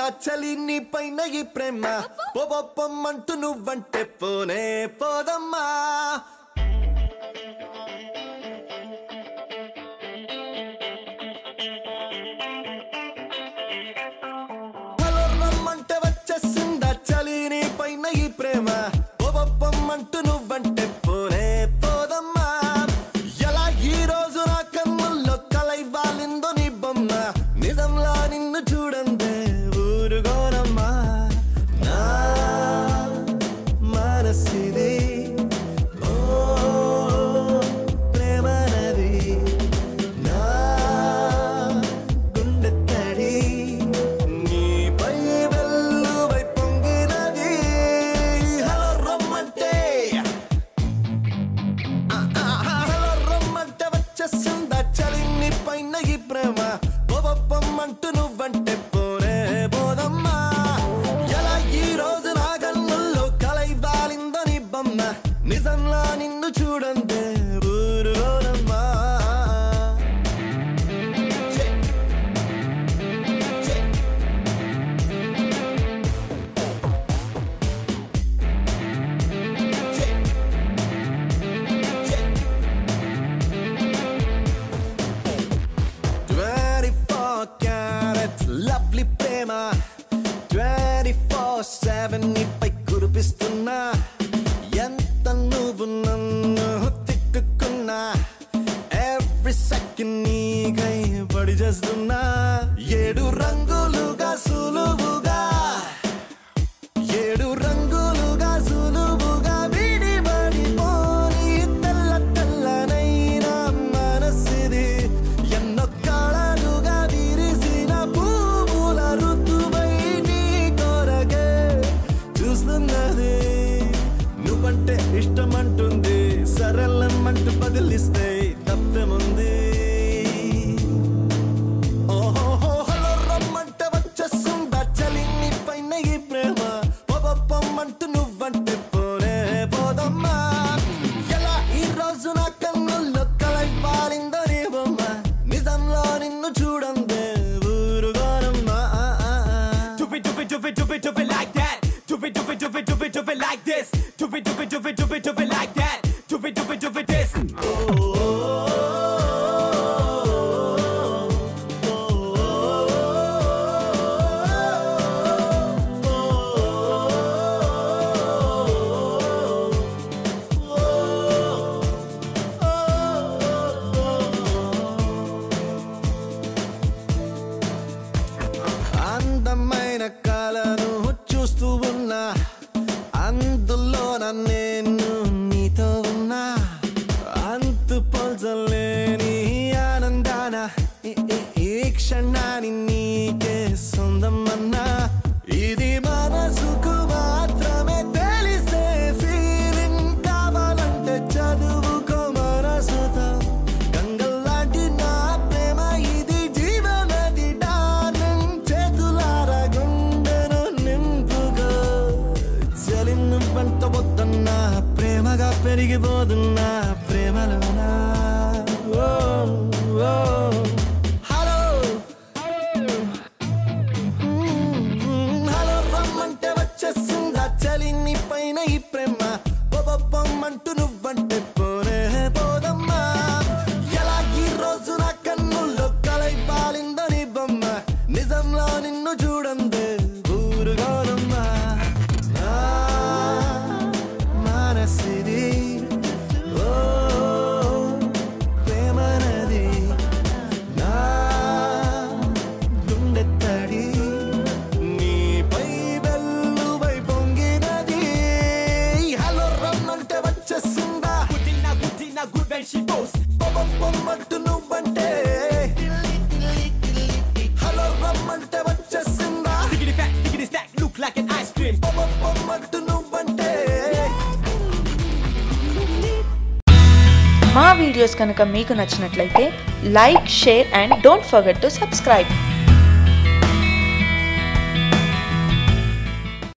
చలి నీ పైన ఈ ప్రేమ పొప్పమ్మంటూ నువ్వంటే పోనే పోదమ్మా హలో రమ్మంటే వచ్చేసిందా చలి నీ పైన ఈ ప్రేమ పొప్పమ్మంటూ నువ్వంటే పోనే పోదమ్మా ఎలా ఈ రోజు నా కన్నుల్లో కలై వాలిందో నీ బొమ్మ నిజంలా నిన్ను చూడందే ఊరుగోనమ్మా నా మనసిది ఓ ప్రేమ నది నా గుండె తడి నీపై వెల్లువై పొంగినది హలో రమ్మంటే హలో రమ్మంటే వచ్చేసిందా చలి నీ పైన ఈ ప్రేమ పొప్పమ్మంటూ నువ్వంటే పోరే పోదమ్మా ఎలా ఈ రోజు నా కన్నుల్లో కలై వాలిందో నీ బొమ్మ నిజంలా నిన్ను చూడందే ఊరులోనమ్మా ట్వంటీ ఫోర్ క్యారెట్ లవ్లీ ప్రేమ ట్వంటీ ఫోర్ సెవెన్ నీపై కురిపిస్తున్నా ఎంత నువ్వు నన్ను తిట్టుకున్నా ఎవ్రీ సెకండ్ నీకై పడి చేస్తున్నా ఏడు రంగులుగా సులువుగా ఏడు రంగులుగా సులువుగా విడిపడిపోని తెల్ల తెల్లనైన మనసిది ఎన్నో కాలాలుగా విరిసిన పువ్వుల ఋతువై నీ కొరగే చూస్తున్నది నువ్వంటే ఇష్టమంటుంది సరళమంటూ బదిలిస్తే తప్పేముంది ఓహో హలో రమ్మంటే వచ్చేస్తుందా చలి నీ పైన ఈ ప్రేమ పొప్పమ్మంటూ నువ్వంటే పోరే పోదమ్మా ఎలా ఈ రోజు నా కన్నుల్లో కలై పారిందో నీ బొమ్మ నిజంలో నిన్ను చూడందే ఊరుగోనమ్మా Do it, do it, do it, do it, do it like that. Do it, do it, do it, do it, do it like this. Do it, do it, do it, do it, do it like that. Do it, do it, do it, this. అందమైన కళను చూస్తూ ఉన్నా అందులో నేను నీతో ఉన్నా అంతు పొందలేని ఆనందాన ఈ- ఈ- ఈ క్షణాన్ని నీకే సొందమన్నా ఇది మనసుకు మాత్రమే తెలిసే ఫీలింగ్ కావాలంటే చదువుకో మనసుతో గంగల్లాంటి నా ప్రేమ ఇది జీవనది డార్లింగ్ చేతులార గుండెను నింపుకో చలిను పంట వద్దన్నా ప్రేమగా పెరిగిపోతున్నా ప్రేమలోనా ఓ, ఓ. హలో మ్మ్, హలో రమ్మంటే వచ్చేసిందా చలి నీ పైన ఈ ప్రేమ పొప్పమ్మంటూ నువ్వంటే పోనే పోదమ్మా ఎలా ఈ రోజు నా కన్నుల్లో కలై పాలిందో నీ బొమ్మ నిజంలో నిన్ను చూడందే ఊరుగోనమ్మా నా మనసిది ఓ ప్రేమ నది నా గుండె తడి నీపై వెల్లువై పొంగినది హలో రమ్మంటే వచ్చేసిందా Good enough, good enough, good when she goes. పొమ్మంటూ నువ్వంటే హలో రమ్మంటే వచ్చేసిందా Stickity fat, stickity stack, look like an ice cream. పొమ్మంటూ నువ్వంటే మా వీడియోస్ కనుక మీకు నచ్చినట్లయితే like share and don't forget to subscribe